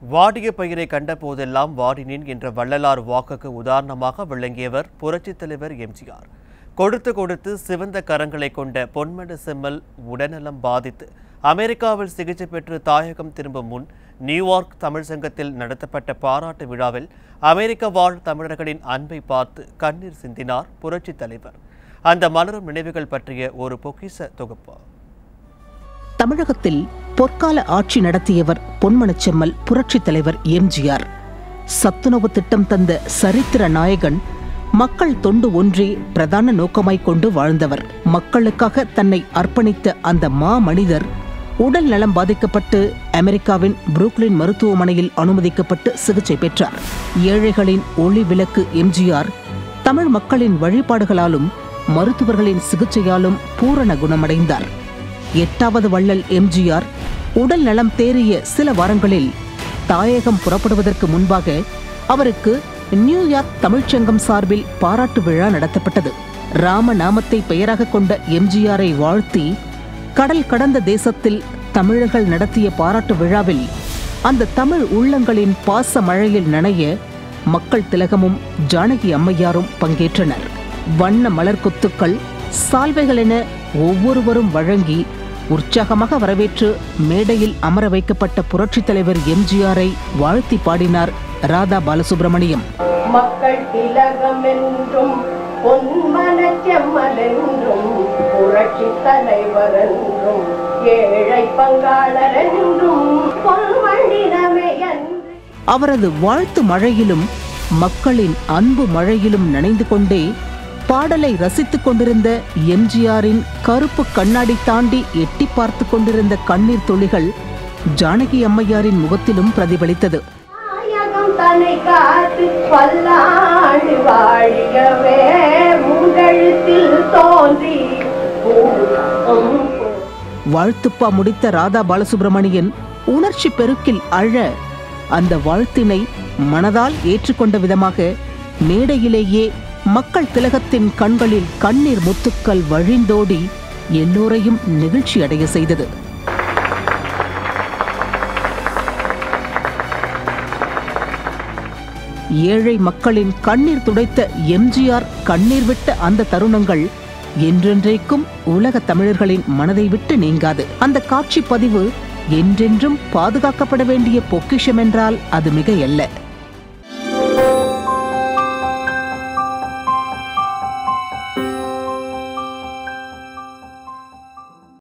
வாடிய பயிரை கண்ட போதெல்லாம் வாடினேன் என்ற வள்ளலார் வாக்குக்கு உதாரணமாக விளங்கியவர் புரட்சித் தலைவர் எம்ஜிஆர் கொடுத்து கொடுத்து சிவந்த கரங்களை கொண்ட பொன்மட செம்மல் உடல்நலம் பாதித்து அமெரிக்காவில் சிகிச்சை பெற்று தாயகம் திரும்பும் முன் நியூயார்க் தமிழ் சங்கத்தில் நடத்தப்பட்ட பாராட்டு விழாவில் அமெரிக்க வாழ் தமிழர்களின் அன்பை பார்த்து கண்ணீர் சிந்தினார் புரட்சித் தலைவர் அந்த மலரும் நினைவுகள் பற்றிய ஒரு பொக்கிஷ தொகுப்பு தமிழகத்தில் பொற்கால ஆட்சி நடத்தியவர் பொன்மனச்செம்மல் புரட்சித் தலைவர் எம்ஜிஆர் சத்துணவு திட்டம் தந்த சரித்திர நாயகன் மக்கள் தொண்டு ஒன்றே பிரதான நோக்கமாய் கொண்டு வாழ்ந்தவர் மக்களுக்காக தன்னை அர்ப்பணித்த அந்த மா மனிதர் உடல் நலம் பாதிக்கப்பட்டு அமெரிக்காவின் புரூக்லின் மருத்துவமனையில் அனுமதிக்கப்பட்டு சிகிச்சை பெற்றார் ஏழைகளின் ஒளி விளக்கு எம்ஜிஆர் தமிழ் மக்களின் வழிபாடுகளாலும் மருத்துவர்களின் சிகிச்சையாலும் பூரண குணமடைந்தார் எட்டாவது வள்ளல் எம்ஜிஆர் உடல் நலம் தேறிய சில வாரங்களில் தாயகம் புறப்படுவதற்கு முன்பாக அவருக்கு நியூயார்க் தமிழ்ச்சங்கம் சார்பில் பாராட்டு விழா நடத்தப்பட்டது ராம நாமத்தை பெயராக கொண்ட எம்ஜிஆரை வாழ்த்தி கடல் கடந்த தேசத்தில் தமிழர்கள் நடத்திய பாராட்டு விழாவில் அந்த தமிழ் உள்ளங்களின் பாச மழையில் நனைய மக்கள் திலகமும் ஜானகி அம்மையாரும் பங்கேற்றனர் வண்ண மலர் கொத்துக்கள் சால்வைகள் என ஒவ்வொருவரும் வழங்கி உற்சாகமாக வரவேற்று மேடையில் அமர வைக்கப்பட்ட புரட்சித் தலைவர் எம்ஜிஆரை வாழ்த்தி பாடினார் ராதா பாலசுப்ரமணியம் மக்கள் திலகம் என்றும் பொன்மனச்செம்மல் என்றும் புரட்சி தலைவர் என்றும் ஏழை பங்காளர் என்றும் பொன்மண்டினமே என்று அவரது வாழ்த்து மழையிலும் மக்களின் அன்பு மழையிலும் நனைந்து கொண்டே பாடலை ரசித்துக் கொண்டிருந்த எம்ஜிஆரின் கருப்பு கண்ணாடி தாண்டி எட்டி பார்த்து கொண்டிருந்த கண்ணீர் துளிகள் ஜானகி அம்மையாரின் முகத்திலும் பிரதிபலித்தது நாயகம் தன்னை காத்து பல்லாண்டு வாழியவே முகழுத்தில் தோன்றி பூவும் வாழ்த்துப்பா முடித்த ராதா பாலசுப்ரமணியன் உணர்ச்சி பெருக்கில் அழ அந்த வாழ்த்தினை மனதால் ஏற்றுக்கொண்ட விதமாக மேடையிலேயே மக்கள் திலகத்தின் கண்களில் கண்ணீர் முத்துக்கள் வழிந்தோடி எல்லோரையும் நெகிழ்ச்சி அடைய செய்தது ஏழை மக்களின் கண்ணீர் துடைத்த எம்ஜிஆர் கண்ணீர் விட்ட அந்த தருணங்கள் என்றென்றைக்கும் உலக தமிழர்களின் மனதை விட்டு நீங்காது அந்த காட்சி பதிவு என்றென்றும் பாதுகாக்கப்பட வேண்டிய பொக்கிஷம் என்றால் அது மிகையல்ல